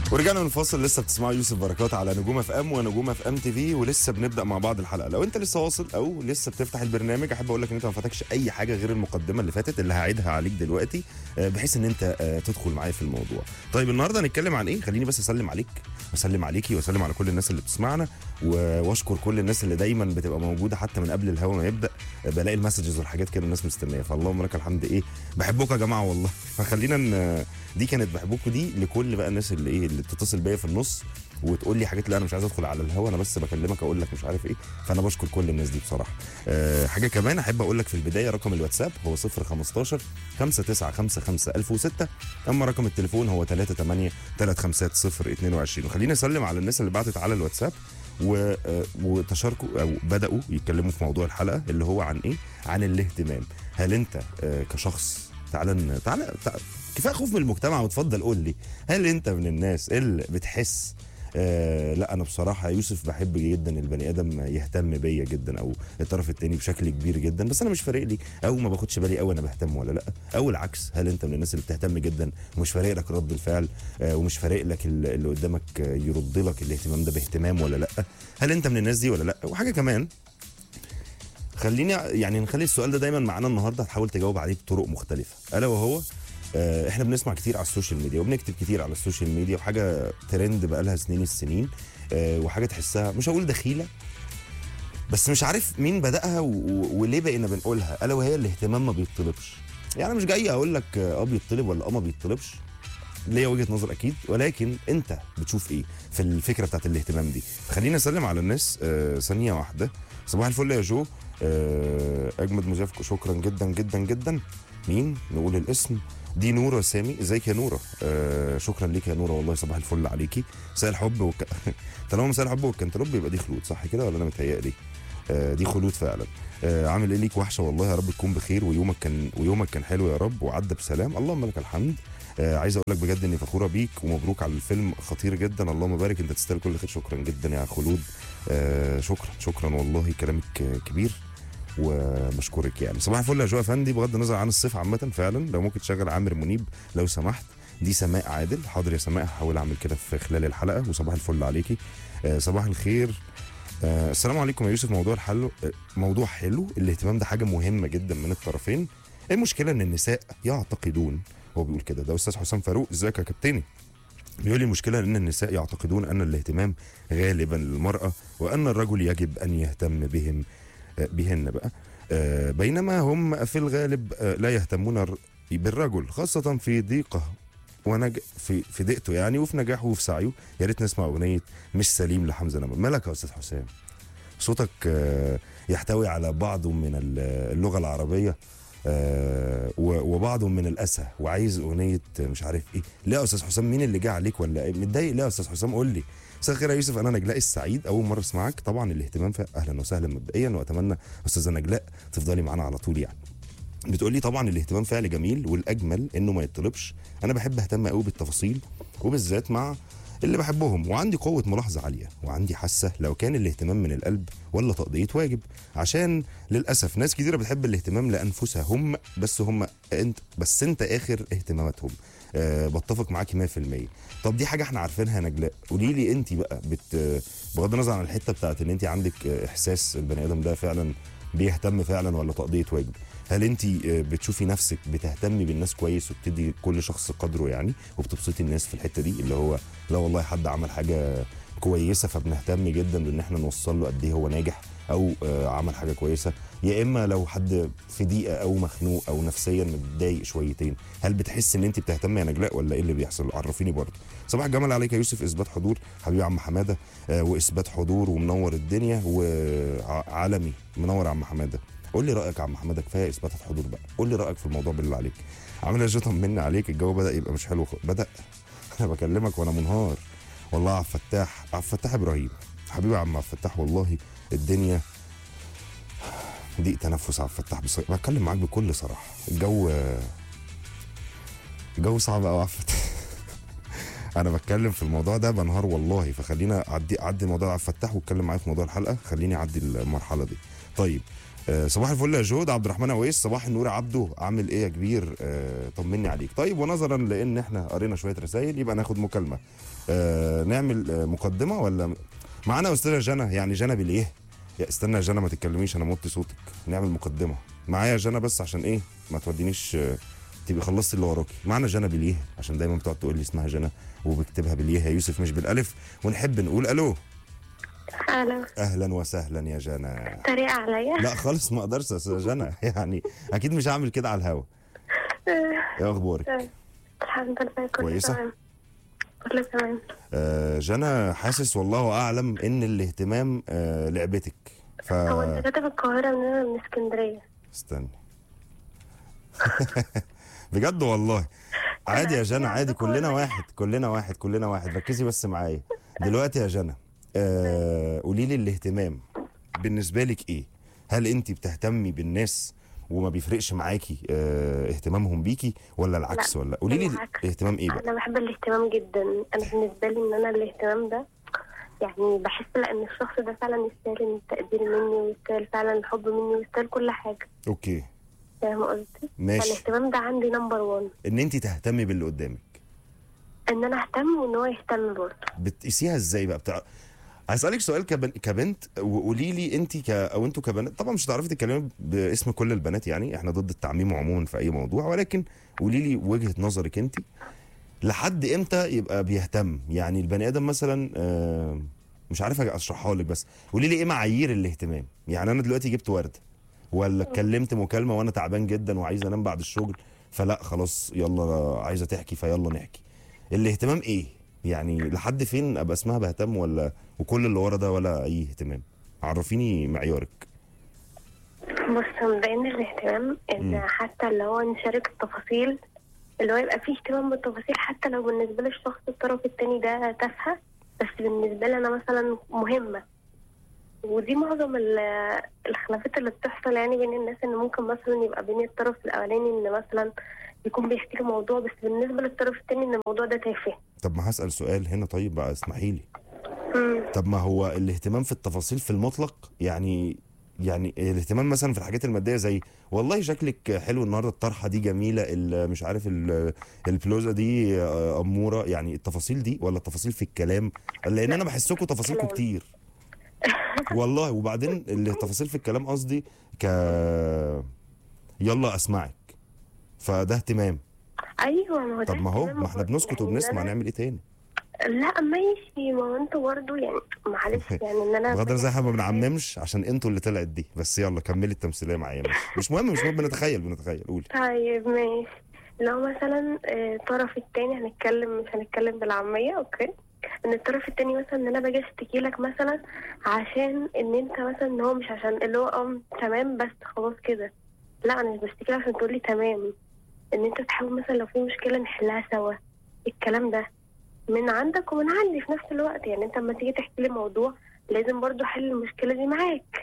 ورجعنا من فاصل لسه بتسمعوا يوسف بركات على نجوم اف ام ونجوم اف ام تي في ولسه بنبدا مع بعض الحلقه لو انت لسه واصل او لسه بتفتح البرنامج احب اقول لك ان انت ما فاتكش اي حاجه غير المقدمه اللي فاتت اللي هعيدها عليك دلوقتي آه، بحيث ان انت آه، تدخل معايا في الموضوع طيب النهارده هنتكلم عن ايه خليني بس اسلم عليك واسلم عليكي واسلم على كل الناس اللي بتسمعنا و- واشكر كل الناس اللي دايما بتبقى موجوده حتى من قبل الهوا ما يبدا آه، بلاقي المسجز والحاجات كده الناس مستنيه فاللهم لك الحمد ايه بحبكم يا جماعه والله فخلينا ن- دي كانت بحبكم دي لكل بقى الناس اللي ايه اللي بتتصل بيا في النص وتقول لي حاجات لا انا مش عايز ادخل على الهوا انا بس بكلمك اقول لك مش عارف ايه فانا بشكر كل الناس دي بصراحه أه حاجه كمان احب اقول لك في البدايه رقم الواتساب هو 015 5955 1006 اما رقم التليفون هو 38 350 22 وخليني اسلم على الناس اللي بعتت على الواتساب و... آه، وتشاركوا او بداوا يتكلموا في موضوع الحلقه اللي هو عن ايه؟ عن الاهتمام هل انت آه، كشخص تعالى ن- تعالى تع- كفايه خوف من المجتمع وتفضل قول لي هل انت من الناس اللي بتحس آه لا انا بصراحه يا يوسف بحب جدا البني ادم يهتم بيا جدا او الطرف التاني بشكل كبير جدا بس انا مش فارق لي او ما باخدش بالي قوي انا بهتم ولا لا او العكس هل انت من الناس اللي بتهتم جدا ومش فارق لك رد الفعل آه ومش فارق لك ال- اللي قدامك آه، يرد لك الاهتمام ده باهتمام ولا لا هل انت من الناس دي ولا لا وحاجه كمان خليني يعني نخلي السؤال ده دايما معانا النهارده هتحاول تجاوب عليه بطرق مختلفه الا وهو آه، احنا بنسمع كتير على السوشيال ميديا وبنكتب كتير على السوشيال ميديا وحاجه ترند بقالها سنين السنين آه، وحاجه تحسها مش هقول دخيله بس مش عارف مين بداها و- و- وليه بقينا بنقولها الا وهي الاهتمام ما بيطلبش يعني مش جاي اقول لك اه بيطلب ولا اه ما بيطلبش ليا وجهه نظر اكيد ولكن انت بتشوف ايه في الفكره بتاعت الاهتمام دي خلينا اسلم على الناس آه، ثانيه واحده صباح الفل يا جو آه، اجمد مذيع شكرا جدا جدا جدا مين نقول الاسم دي نورة سامي ازيك يا نورة آه شكرا ليك يا نورة والله صباح الفل عليكي مساء الحب وك... طالما مساء الحب والكنتالوب يبقى دي خلود صح كده ولا انا متهيألي آه دي خلود فعلا آه عامل ايه ليك وحشه والله يا رب تكون بخير ويومك كان ويومك كان حلو يا رب وعدى بسلام اللهم لك الحمد آه عايز اقول لك بجد اني فخوره بيك ومبروك على الفيلم خطير جدا اللهم بارك انت تستاهل كل خير شكرا جدا يا خلود آه شكرا شكرا والله كلامك آه، كبير وبشكرك يعني صباح الفل يا جو افندي بغض النظر عن الصيف عامه فعلا لو ممكن تشغل عامر منيب لو سمحت دي سماء عادل حاضر يا سماء هحاول اعمل كده في خلال الحلقه وصباح الفل عليكي آه صباح الخير آه السلام عليكم يا يوسف موضوع الحل آه، موضوع حلو الاهتمام ده حاجه مهمه جدا من الطرفين المشكله ان النساء يعتقدون هو بيقول كده ده استاذ حسام فاروق ازيك يا كابتني بيقول لي المشكلة أن النساء يعتقدون أن الاهتمام غالبا للمرأة وأن الرجل يجب أن يهتم بهم آه، بهن بقى آه، بينما هم في الغالب آه، لا يهتمون الر- بالرجل خاصة في ضيقه ونج في في ضيقته يعني وفي نجاحه وفي سعيه يا ريت نسمع أغنية مش سليم لحمزة نمر مالك يا أستاذ حسام صوتك آه، يحتوي على بعض من ال- اللغة العربية آه، و- وبعض من الأسى وعايز أغنية مش عارف إيه لا يا أستاذ حسام مين اللي جه عليك ولا إيه متضايق ليه يا أستاذ حسام قول لي مساء الخير يا يوسف انا نجلاء السعيد اول مره اسمعك طبعا الاهتمام فيها اهلا وسهلا مبدئيا واتمنى استاذه نجلاء تفضلي معانا على طول يعني بتقول لي طبعا الاهتمام فعل جميل والاجمل انه ما يطلبش انا بحب اهتم قوي بالتفاصيل وبالذات مع اللي بحبهم وعندي قوة ملاحظة عالية وعندي حاسة لو كان الاهتمام من القلب ولا تقضية واجب عشان للأسف ناس كتيرة بتحب الاهتمام لأنفسها هم بس هم انت بس انت آخر اهتماماتهم أه بتفق معاكي 100% طب دي حاجة احنا عارفينها يا نجلاء قولي لي انت بقى بت بغض النظر عن الحتة بتاعت ان انت عندك آه، احساس البني ادم ده فعلا بيهتم فعلا ولا تقضية واجب هل انت بتشوفي نفسك بتهتمي بالناس كويس وبتدي كل شخص قدره يعني وبتبسطي الناس في الحته دي اللي هو لا والله حد عمل حاجه كويسه فبنهتم جدا بان احنا نوصل له قد ايه هو ناجح او آه، عمل حاجه كويسه يا اما لو حد في ضيقه او مخنوق او نفسيا متضايق شويتين هل بتحس ان انت بتهتمي يا نجلاء ولا ايه اللي بيحصل عرفيني برضه صباح الجمال عليك يا يوسف اثبات حضور حبيبي عم حماده آه، واثبات حضور ومنور الدنيا وعالمي منور يا عم حماده قول لي رايك يا عم حماده كفايه اثبات الحضور بقى قول لي رايك في الموضوع بالله عليك عامل ايه طمني عليك الجو بدا يبقى مش حلو خ- بدا انا بكلمك وانا منهار والله عبد الفتاح عبد الفتاح ابراهيم حبيبي يا عم عبد الفتاح والله الدنيا ضيق تنفس عبد الفتاح بس بتكلم معاك بكل صراحه الجو الجو صعب قوي عبد الفتاح انا بتكلم في الموضوع ده بنهار والله فخلينا اعدي اعدي الموضوع عبد الفتاح واتكلم معايا في موضوع الحلقه خليني اعدي المرحله دي طيب آه، صباح الفل يا جود عبد الرحمن عويس صباح النور يا عبده عامل ايه يا كبير آه، طمني عليك طيب ونظرا لان احنا قرينا شويه رسائل يبقى ناخد مكالمه آه، نعمل آه، مقدمه ولا معانا استاذه جنى يعني جنى بالايه يا استنى يا جنى ما تتكلميش انا موطي صوتك نعمل مقدمه معايا يا جنى بس عشان ايه ما تودينيش آه، تبقي خلصتي اللي وراكي معانا جنى باليه عشان دايما بتقعد تقول لي اسمها جنى وبكتبها باليه يا يوسف مش بالالف ونحب نقول الو أهلا اهلا وسهلا يا جنى تريق عليا لا خالص ما اقدرش يا أستاذة جنى يعني اكيد مش هعمل كده على الهوا ايه اخبارك الحمد لله كله كويسة؟ تمام كله تمام آه جنى حاسس والله اعلم ان الاهتمام آه لعبتك ف هو انت كاتب القاهرة من أنا من اسكندرية استني بجد والله عادي يا جنى عادي كلنا واحد كلنا واحد كلنا واحد ركزي بس معايا دلوقتي يا جنى آه قولي لي الاهتمام بالنسبه لك ايه هل انت بتهتمي بالناس وما بيفرقش معاكي آه اهتمامهم بيكي ولا العكس لا، ولا قولي لي بالعكس. اهتمام ايه بقى أنا بحب الاهتمام جدا أنا بالنسبة لي إن أنا الاهتمام ده يعني بحس لأن الشخص ده فعلا يستاهل التقدير مني ويستاهل فعلا الحب مني ويستاهل كل حاجة اوكي فاهمة قصدي؟ ماشي فالاهتمام ده عندي نمبر وان ان انت تهتمي باللي قدامك إن أنا أهتم وإن هو يهتم برضه بتقيسيها ازاي بقى بتاع هسألك سؤال كبن... كبنت وقولي لي انت ك... او انتوا كبنات طبعا مش هتعرفي تتكلمي باسم كل البنات يعني احنا ضد التعميم عموما في اي موضوع ولكن قولي لي وجهة نظرك انت لحد امتى يبقى بيهتم يعني البني ادم مثلا آه، مش عارف اشرحها لك بس قولي لي ايه معايير الاهتمام يعني انا دلوقتي جبت ورده ولا اتكلمت مكالمه وانا تعبان جدا وعايز انام بعد الشغل فلا خلاص يلا عايزه تحكي فيلا نحكي الاهتمام ايه يعني لحد فين ابقى اسمها بهتم ولا وكل اللي ورا ده ولا اي اهتمام عرفيني معيارك بص مبدئيا الاهتمام ان مم. حتى اللي هو نشارك التفاصيل اللي هو يبقى فيه اهتمام بالتفاصيل حتى لو بالنسبه للشخص الطرف التاني ده تافهه بس بالنسبه لي انا مثلا مهمه ودي معظم ال- الخلافات اللي بتحصل يعني بين الناس ان ممكن مثلا يبقى بين الطرف الاولاني ان مثلا يكون بيحكي له موضوع بس بالنسبه للطرف التاني ان الموضوع ده تافه طب ما هسال سؤال هنا طيب بقى اسمحي لي مم. طب ما هو الاهتمام في التفاصيل في المطلق يعني يعني الاهتمام مثلا في الحاجات الماديه زي والله شكلك حلو النهارده الطرحه دي جميله ال- مش عارف ال- البلوزه دي آه، اموره يعني التفاصيل دي ولا التفاصيل في الكلام لان انا بحسكم تفاصيلكم كلام. كتير والله وبعدين التفاصيل في الكلام قصدي ك يلا اسمعك فده اهتمام ايوه ما هو ده طب ما هو اهتمام ما احنا برضه. بنسكت يعني إن وبنسمع أنا- نعمل ايه تاني لا ماشي ما هو انتوا برضه يعني معلش يعني ان انا بغض النظر احنا ما بنعممش عشان انتوا اللي طلعت دي بس يلا كملي التمثيليه معايا ماشي مش مهم مش مهم بنتخيل بنتخيل قولي طيب ماشي لو مثلا آه، الطرف التاني هنتكلم مش هنتكلم بالعامية اوكي ان الطرف التاني مثلا ان انا باجي اشتكي لك مثلا عشان ان انت مثلا ان هو مش عشان اللي هو اه تمام بس خلاص كده لا انا مش بشتكي لك عشان تقول لي تمام ان انت تحاول مثلا لو في مشكلة نحلها سوا الكلام ده من عندك ومن عندي في نفس الوقت يعني انت لما تيجي تحكي لي موضوع لازم برضو احل المشكلة دي معاك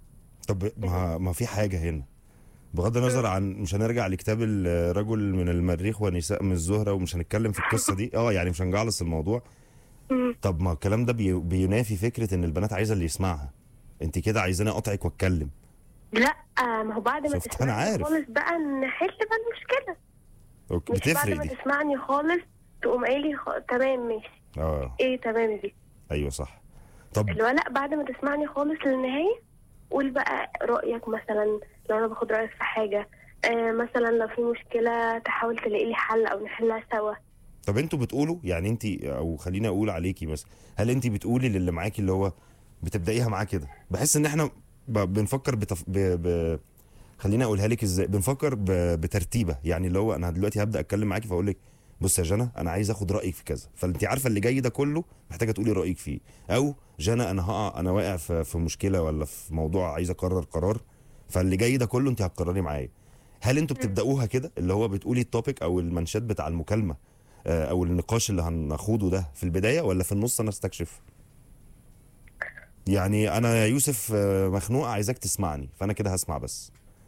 طب ما ما في حاجه هنا بغض النظر عن مش هنرجع لكتاب الرجل من المريخ ونساء من الزهره ومش هنتكلم في القصه دي اه يعني مش هنجعلص الموضوع مم. طب ما الكلام ده بي- بينافي فكره ان البنات عايزه اللي يسمعها انت كده عايزاني اقطعك واتكلم لا ما هو بعد ما شفت؟ أنا تسمعني عارف. خالص بقى نحل بقى المشكلة اوكي مش بعد بتفرق ما دي تسمعني خالص تقوم قايل لي خ... تمام ماشي اه ايه تمام دي ايوه صح طب اللي هو لا بعد ما تسمعني خالص للنهاية قول بقى رأيك مثلا لو انا باخد رأيك في حاجة آه مثلا لو في مشكلة تحاول تلاقي لي حل او نحلها سوا طب انتوا بتقولوا يعني انت او خليني اقول عليكي مثلا هل انت بتقولي للي معاكي اللي هو بتبدايها معاه كده بحس ان احنا ب- بنفكر بتف... ب... ب... خليني اقولها لك ازاي بنفكر ب... بترتيبه يعني اللي هو انا دلوقتي هبدا اتكلم معاكي فاقول لك بص يا جنى انا عايز اخد رايك في كذا فانت عارفه اللي جاي ده كله محتاجه تقولي رايك فيه او جنى انا هقع انا واقع في... في مشكله ولا في موضوع عايز اقرر قرار فاللي جاي ده كله انت هتقرري معايا هل انتوا بتبداوها كده اللي هو بتقولي التوبيك او المنشات بتاع المكالمه آه، او النقاش اللي هنخوضه ده في البدايه ولا في النص انا استكشف يعني انا يا يوسف آه، مخنوق عايزاك تسمعني فانا كده هسمع بس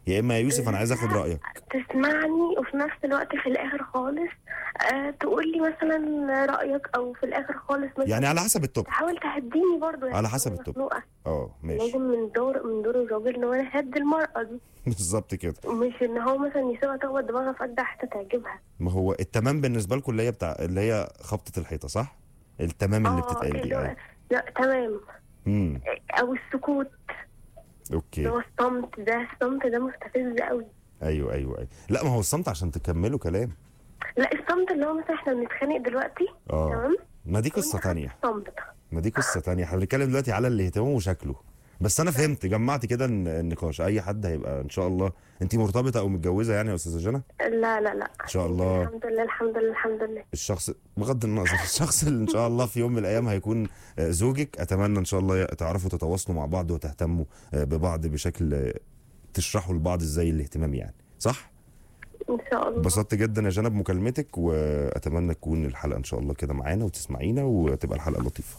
يا اما يا يوسف انا عايز اخد رايك تسمعني وفي نفس الوقت في الاخر خالص آه تقول لي مثلا رايك او في الاخر خالص مثلا يعني على حسب التوب تحاول تهديني برضو يعني على حسب أنا التوب. مخنوقة. اه ماشي لازم من دور من دور الراجل ان هو يهدي المرأة دي بالظبط كده مش ان هو مثلا يسيبها تخبط دماغها في اجدع حتى تعجبها ما هو التمام بالنسبه لكم اللي هي بتاع اللي هي خبطه الحيطه صح التمام اللي اه بتتقال دي اللي هو- ايوه لا تمام امم او السكوت اللي اوكي هو الصمت ده الصمت ده مستفز قوي ايوه ايوه ايوه لا ما هو الصمت عشان تكملوا كلام لا الصمت اللي هو مثلا احنا بنتخانق دلوقتي اه تمام ما دي قصه وأنت تانية خدت الصمت ما دي قصه تانية احنا بنتكلم دلوقتي على الاهتمام وشكله بس انا فهمت جمعت كده الن- النقاش اي حد هيبقى ان شاء الله انت مرتبطه او متجوزه يعني يا استاذه جنى لا لا لا ان شاء الله الحمد لله الحمد لله الحمد لله الشخص بغض النظر الشخص اللي ان شاء الله في يوم من الايام هيكون آه، زوجك اتمنى ان شاء الله تعرفوا تتواصلوا مع بعض وتهتموا آه، ببعض بشكل آه، تشرحوا لبعض ازاي الاهتمام يعني صح ان شاء الله انبسطت جدا يا جنى بمكالمتك واتمنى تكون الحلقه ان شاء الله كده معانا وتسمعينا وتبقى الحلقه لطيفه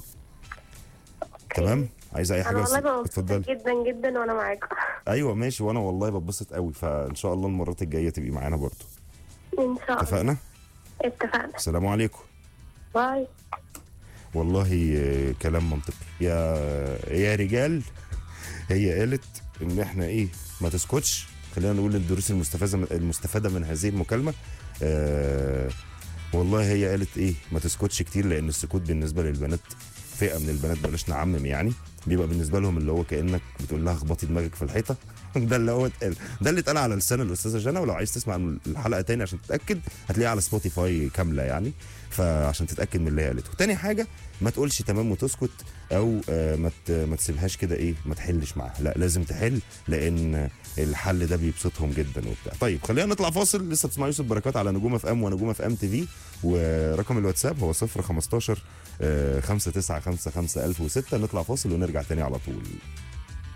تمام عايزه اي حاجه انا بس والله ببسط اتفضلي جدا جدا وانا معاكم ايوه ماشي وانا والله بتبسط قوي فان شاء الله المرات الجايه تبقي معانا برضو ان شاء الله اتفقنا اتفقنا السلام عليكم باي والله آه، كلام منطقي يا يا رجال هي قالت ان احنا ايه ما تسكتش خلينا نقول الدروس المستفاده من المستفاده من هذه المكالمه آه والله هي قالت ايه ما تسكتش كتير لان السكوت بالنسبه للبنات فئه من البنات بلاش نعمم يعني بيبقى بالنسبه لهم اللي هو كانك بتقول لها اخبطي دماغك في الحيطه ده اللي هو اتقال ده اللي اتقال على لسان الاستاذه جنى ولو عايز تسمع الحلقه تاني عشان تتاكد هتلاقيها على سبوتيفاي كامله يعني فعشان تتاكد من اللي هي قالته تاني حاجه ما تقولش تمام وتسكت او آه، ما ت- ما تسيبهاش كده ايه ما تحلش معاها لا لازم تحل لان الحل ده بيبسطهم جدا وبتاع طيب خلينا نطلع فاصل لسه بتسمعوا يوسف بركات على نجوم اف ام ونجوم اف ام تي في ورقم الواتساب هو 015 5955 1006 نطلع فاصل ونرجع تاني على طول